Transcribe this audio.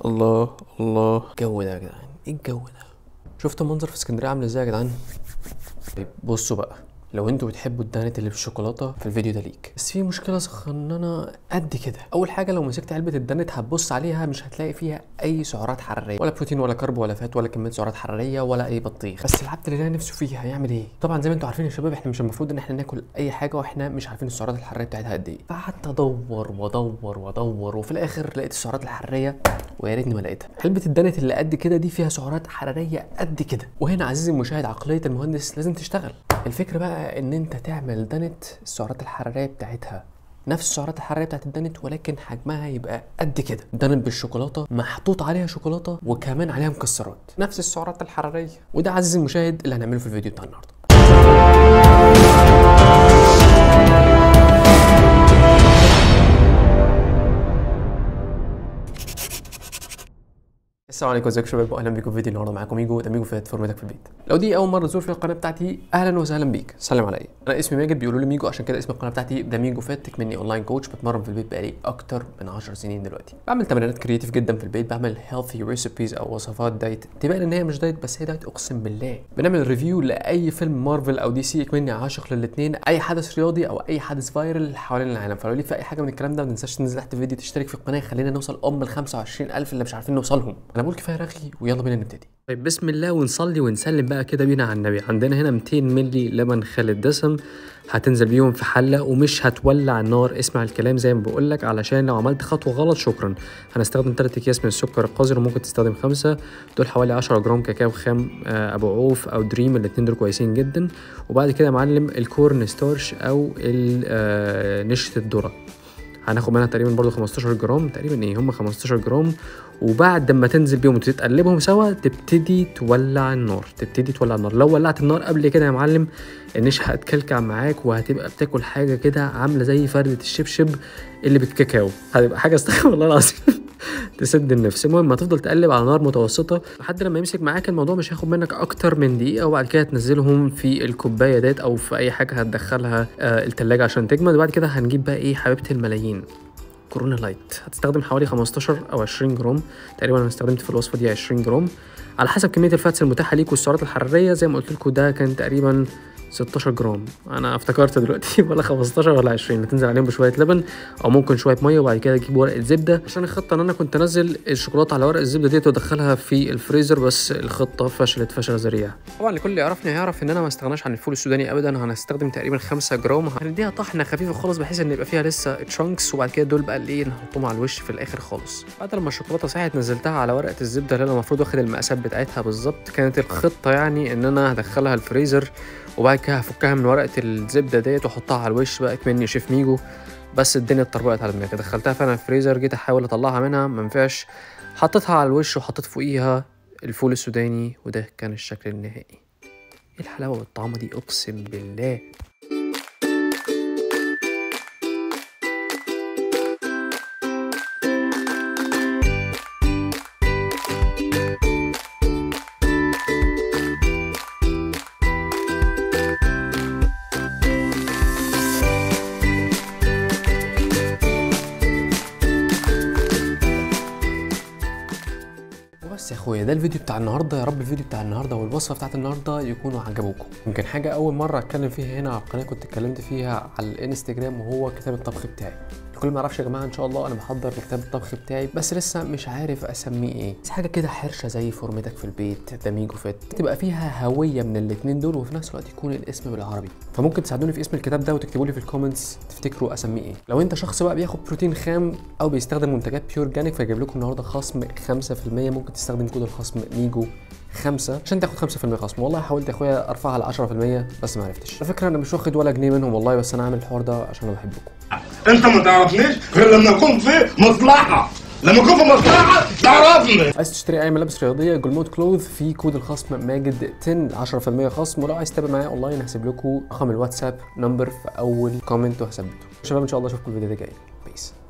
الله الله الجو ده يا جدعان ايه الجو ده شفتوا المنظر في اسكندريه عامل ازاي يا جدعان طيب بصوا بقى لو انتوا بتحبوا الدانت اللي بالشوكولاته في الفيديو ده ليك بس في مشكله صغننه قد كده اول حاجه لو مسكت علبه الدانت هتبص عليها مش هتلاقي فيها اي سعرات حراريه ولا بروتين ولا كرب ولا فات ولا كميه سعرات حراريه ولا اي بطيخ بس العبد اللي لقى نفسه فيها هيعمل ايه طبعا زي ما انتوا عارفين يا شباب احنا مش المفروض ان احنا ناكل اي حاجه واحنا مش عارفين السعرات الحراريه بتاعتها قد ايه فقعدت ادور وادور وادور وفي الاخر لقيت السعرات الحراريه ويا ريتني ما لقيتها علبه الدانت اللي قد كده دي فيها سعرات حراريه قد كده وهنا عزيزي المشاهد عقليه المهندس لازم تشتغل الفكره بقى ان انت تعمل دانت السعرات الحراريه بتاعتها نفس السعرات الحراريه بتاعت الدانت ولكن حجمها يبقى قد كده دانت بالشوكولاته محطوط عليها شوكولاته وكمان عليها مكسرات نفس السعرات الحراريه وده عزيزي المشاهد اللي هنعمله في الفيديو بتاع النهارده السلام عليكم ازيكم يا شباب واهلا بيكم في فيديو النهارده معاكم ميجو ده ميجو في فورمتك في البيت لو دي اول مره تزور في القناه بتاعتي اهلا وسهلا بيك سلم عليا انا اسمي ماجد بيقولوا لي ميجو عشان كده اسم القناه بتاعتي ده ميجو فاتك مني اونلاين كوتش بتمرن في البيت بقالي اكتر من 10 سنين دلوقتي بعمل تمرينات كريتيف جدا في البيت بعمل هيلثي ريسيبيز او وصفات دايت تبان ان هي مش دايت بس هي دايت اقسم بالله بنعمل ريفيو لاي فيلم مارفل او دي سي مني عاشق للاثنين اي حدث رياضي او اي حدث فايرل حوالين العالم فلو ليك في اي حاجه من الكلام ده ما تنساش تنزل تحت الفيديو تشترك في القناه خلينا نوصل ام ال 25000 اللي مش عارفين نوصلهم انا بقول كفايه رغي ويلا بينا نبتدي طيب بسم الله ونصلي ونسلم بقى كده بينا على النبي عندنا هنا 200 ملي لبن خالي الدسم هتنزل بيهم في حله ومش هتولع النار اسمع الكلام زي ما بقول لك علشان لو عملت خطوه غلط شكرا هنستخدم 3 اكياس من السكر القذر وممكن تستخدم خمسه دول حوالي 10 جرام كاكاو خام آه، ابو عوف او دريم الاثنين دول كويسين جدا وبعد كده يا معلم الكورن ستارش او ال- آه، نشا الذره هناخد منها تقريبا برضو 15 جرام تقريبا ايه هم 15 جرام وبعد ما تنزل بيهم وتتقلبهم سوا تبتدي تولع النار تبتدي تولع النار لو ولعت النار قبل كده يا معلم النشا هتكلكع معاك وهتبقى بتاكل حاجه كده عامله زي فرده الشبشب اللي بالكاكاو هتبقى حاجه استغفر الله العظيم تسد النفس المهم هتفضل تقلب على نار متوسطه لحد لما يمسك معاك الموضوع مش هياخد منك اكتر من دقيقه وبعد كده تنزلهم في الكوبايه ديت او في اي حاجه هتدخلها آه التلاجة عشان تجمد وبعد كده هنجيب بقى ايه حبيبه الملايين كورونا لايت هتستخدم حوالي 15 او 20 جرام تقريبا انا استخدمت في الوصفه دي 20 جرام على حسب كميه الفاتس المتاحه ليك والسعرات الحراريه زي ما قلت لكم ده كان تقريبا 16 جرام انا افتكرت دلوقتي ولا 15 ولا 20 هتنزل عليهم بشويه لبن او ممكن شويه ميه وبعد كده تجيب ورقه زبده عشان الخطه ان انا كنت انزل الشوكولاته على ورق الزبده ديت وادخلها في الفريزر بس الخطه فشلت فشل ذريع طبعا لكل اللي يعرفني هيعرف ان انا ما استغناش عن الفول السوداني ابدا هنستخدم تقريبا 5 جرام هنديها طحنه خفيفه خالص بحيث ان يبقى فيها لسه تشانكس وبعد كده دول بقى اللي ايه نحطهم على الوش في الاخر خالص بعد لما الشوكولاته ساحت نزلتها على ورقه الزبده اللي انا المفروض واخد المقاسات بتاعتها بالظبط كانت الخطه يعني ان انا هدخلها الفريزر وبعد كده هفكها من ورقه الزبده ديت واحطها على الوش بقت مني شيف ميجو بس الدنيا اتطربقت على دماغي دخلتها فعلا الفريزر جيت احاول اطلعها منها منفعش حطيتها على الوش وحطيت فوقيها الفول السوداني وده كان الشكل النهائي ايه الحلاوه والطعمه دي اقسم بالله وبس يا اخويا ده الفيديو بتاع النهارده يا رب الفيديو بتاع النهارده والوصفه بتاعت النهارده يكونوا عجبوكم يمكن حاجه اول مره اتكلم فيها هنا على القناه كنت اتكلمت فيها على الانستجرام وهو كتاب الطبخ بتاعي الكل ما يعرفش يا جماعه ان شاء الله انا بحضر لكتاب الطبخ بتاعي بس لسه مش عارف اسميه ايه بس حاجه كده حرشه زي فورمتك في البيت داميجو فيت تبقى فيها هويه من الاثنين دول وفي نفس الوقت يكون الاسم بالعربي فممكن تساعدوني في اسم الكتاب ده وتكتبوا لي في الكومنتس تفتكروا اسميه ايه لو انت شخص بقى بياخد بروتين خام او بيستخدم منتجات بيور جانيك فجايب لكم النهارده خصم 5% ممكن تستخدم كود الخصم ميجو خمسة عشان تاخد 5% خصم والله حاولت يا اخويا ارفعها ل 10% بس ما عرفتش على فكره انا مش واخد ولا جنيه منهم والله بس انا عامل الحوار ده عشان انا بحبكم انت ما تعرفنيش غير لما اكون في مصلحه لما اكون في مصلحه تعرفني عايز تشتري اي ملابس رياضيه جولمود كلوث في كود الخصم ماجد 10 10% خصم ولو عايز تتابع معايا اونلاين هسيب لكم رقم الواتساب نمبر في اول كومنت وهثبته شباب ان شاء الله اشوفكم الفيديو ده جاي بيس